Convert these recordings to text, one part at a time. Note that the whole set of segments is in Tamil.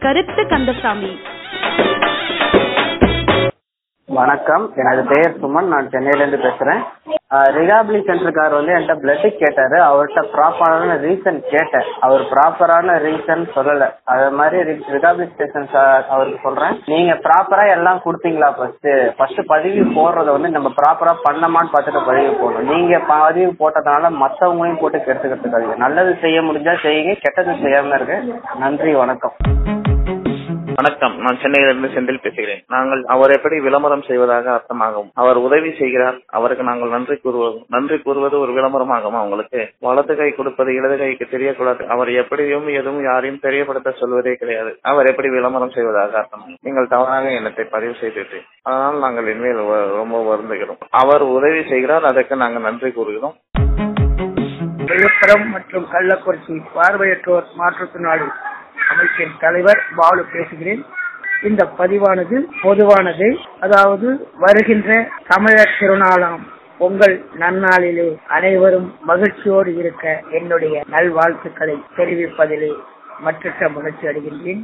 கருத்து கந்தசாமி வணக்கம் எனது பெயர் சுமன் நான் சென்னையில இருந்து பேசுறேன் ரிஹாபிலிட்டேஷனுக்கார் வந்து என்கிட்ட பிளட் கேட்டாரு அவர்கிட்ட ப்ராப்பரான ரீசன் கேட்டேன் அவர் ப்ராப்பரான ரீசன் சொல்லல அது மாதிரி ரிஹாபிலிட்டேஷன் அவருக்கு சொல்றேன் நீங்க ப்ராப்பரா எல்லாம் கொடுத்தீங்களா ஃபர்ஸ்ட் ஃபர்ஸ்ட் பதிவு போடுறத வந்து நம்ம ப்ராப்பரா பண்ணமான்னு பார்த்துட்டு பதிவு போடணும் நீங்க பதிவு போட்டதுனால மத்தவங்களையும் போட்டு கெடுத்துக்கிறதுக்காக நல்லது செய்ய முடிஞ்சா செய்யுங்க கெட்டது செய்யாம இருக்கு நன்றி வணக்கம் வணக்கம் நான் சென்னையிலிருந்து செந்தில் பேசுகிறேன் நாங்கள் அவர் எப்படி விளம்பரம் செய்வதாக அர்த்தமாகும் அவர் உதவி செய்கிறார் அவருக்கு நாங்கள் நன்றி கூறுவது நன்றி கூறுவது ஒரு விளம்பரமாகும் அவங்களுக்கு வலது கை கொடுப்பது இடது கைக்கு தெரியக்கூடாது அவர் எப்படியும் எதுவும் யாரையும் தெரியப்படுத்த சொல்வதே கிடையாது அவர் எப்படி விளம்பரம் செய்வதாக அர்த்தம் நீங்கள் தவறாக எண்ணத்தை பதிவு செய்துட்டு அதனால் நாங்கள் இனிமேல் வ- ரொம்ப வருந்துகிறோம் அவர் உதவி செய்கிறார் அதற்கு நாங்கள் நன்றி கூறுகிறோம் விழுப்புரம் மற்றும் கள்ளக்குறிச்சி பார்வையற்றோர் மாற்றுத்திறனாளி அமைப்பின் தலைவர் பாலு பேசுகிறேன் இந்த பதிவானது பொதுவானது அதாவது வருகின்ற தமிழர் திருநாளாம் பொங்கல் நன்னாளிலே அனைவரும் மகிழ்ச்சியோடு இருக்க என்னுடைய நல்வாழ்த்துக்களை தெரிவிப்பதிலே மற்ற மகிழ்ச்சி அடைகின்றேன்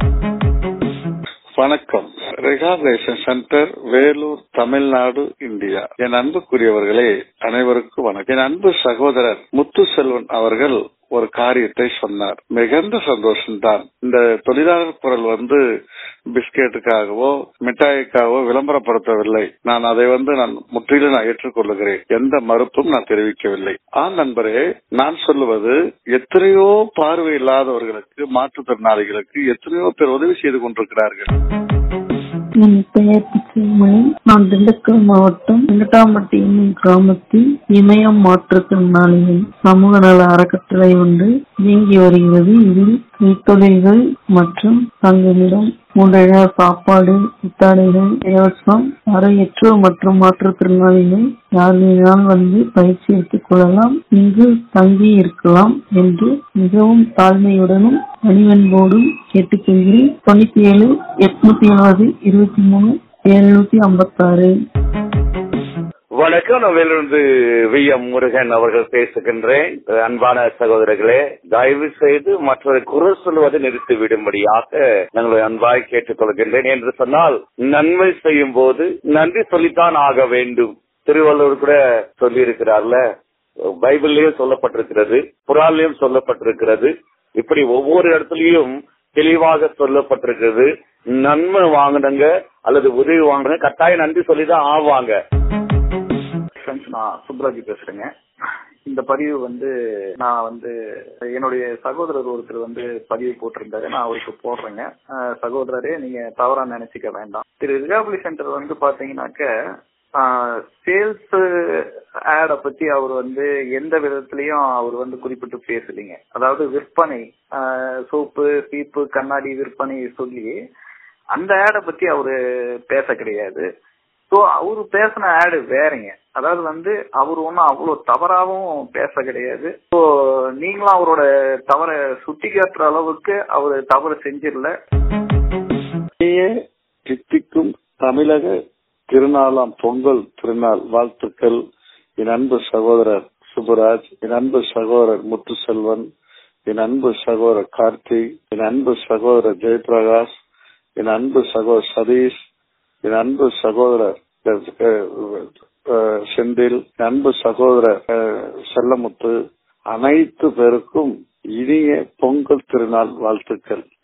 வணக்கம் rehabilitation centre Vellore Tamil Nadu India என் அன்புக்குரியவர்களே அனைவருக்கும் வணக்கம் என் அன்பு சகோதரர் முத்து செல்வன் அவர்கள் ஒரு காரியத்தை சொன்னார் மிகுந்த சந்தோஷம்தான் இந்த தொழிலாளர் குரல் வந்து பிஸ்கெட்டுக்காகவோ மிட்டாய்க்காகவோ விளம்பரப்படுத்தவில்லை நான் அதை வந்து நான் முற்றிலும் நான் ஏற்றுக்கொள்ளுகிறேன் எந்த மறுப்பும் நான் தெரிவிக்கவில்லை ஆ நண்பரே நான் சொல்லுவது எத்தனையோ பார்வை இல்லாதவர்களுக்கு மாற்றுத்திறனாளிகளுக்கு எத்தனையோ பேர் உதவி செய்து கொண்டிருக்கிறார்கள் என் பெயர் பிச்சைமணி நான் திண்டுக்கல் மாவட்டம் வெங்கட்டாம்பட்டி என்னும் கிராமத்தில் இமயம் மாற்றுத்திறனாளிகள் சமூக நல அறக்கட்டளை ஒன்று இயங்கி வருகிறது இதில் கைத்தொழில்கள் மற்றும் தங்குமிடம் மூன்றைய சாப்பாடு புத்தாடைகள் இலவசம் அறையற்றோர் மற்றும் மாற்றுத்திறனாளிகள் யார் வேணாலும் வந்து பயிற்சி எடுத்துக் கொள்ளலாம் இங்கு தங்கி இருக்கலாம் என்று மிகவும் தாழ்மையுடனும் பணிவன்போடும் கேட்டுக்கொள்கிறேன் தொண்ணூத்தி ஏழு எட்நூத்தி எழுபது இருபத்தி மூணு எழுநூத்தி ஐம்பத்தாறு வணக்கம் நான் வேலூர்ந்து வி எம் முருகன் அவர்கள் பேசுகின்றேன் அன்பான சகோதரர்களே தயவு செய்து மற்றொரு குறை சொல்வதை நிறுத்தி விடும்படியாக நாங்கள் அன்பாய் கேட்டுக்கொள்கின்றேன் என்று சொன்னால் நன்மை செய்யும் போது நன்றி சொல்லித்தான் ஆக வேண்டும் திருவள்ளுவர் கூட சொல்லி இருக்கிறார்ல பைபிள்லயும் சொல்லப்பட்டிருக்கிறது குரான்லயும் சொல்லப்பட்டிருக்கிறது இப்படி ஒவ்வொரு இடத்துலயும் தெளிவாக சொல்லப்பட்டிருக்கிறது நன்மை வாங்கினங்க அல்லது உதவி வாங்கினங்க கட்டாயம் நன்றி சொல்லிதான் ஆவாங்க ஃப்ரெண்ட்ஸ் நான் சுப்ராஜ் பேசுறேங்க இந்த பதிவு வந்து நான் வந்து என்னுடைய சகோதரர் ஒருத்தர் வந்து பதிவு போட்டிருந்தாரு நான் அவருக்கு போடுறேங்க அஹ் சகோதரரே நீங்க தவறா நினைச்சுக்க வேண்டாம் திரு ரிகாபிலி சென்டர் வந்து பாத்தீங்கன்னாக்க சேல்ஸ் ஆட பத்தி அவர் வந்து எந்த விதத்திலையும் அவர் வந்து குறிப்பிட்டு பேசலீங்க அதாவது விற்பனை சோப்பு சீப்பு கண்ணாடி விற்பனை சொல்லி அந்த ஆடை பத்தி அவரு பேச கிடையாது ஸோ அவரு பேசின ஆடு வேறங்க அதாவது வந்து அவர் ஒன்றும் அவ்வளோ தவறாகவும் பேச கிடையாது ஸோ நீங்களும் அவரோட தவறை சுட்டி காட்டுற அளவுக்கு அவர் தவறு செஞ்சிடல இனிய தித்திக்கும் தமிழக திருநாளாம் பொங்கல் திருநாள் வாழ்த்துக்கள் என் அன்பு சகோதரர் சுபராஜ் என் அன்பு சகோதரர் முத்துசெல்வன் என் அன்பு சகோதரர் கார்த்திக் என் அன்பு சகோதரர் ஜெயபிரகாஷ் என் அன்பு சகோதரர் சதீஷ் என் அன்பு சகோதரர் அஹ், அஹ், செந்தில் என் அன்பு சகோதரர் அஹ், செல்லமுத்து அனைத்து பேருக்கும் இனிய பொங்கல் திருநாள் வாழ்த்துக்கள்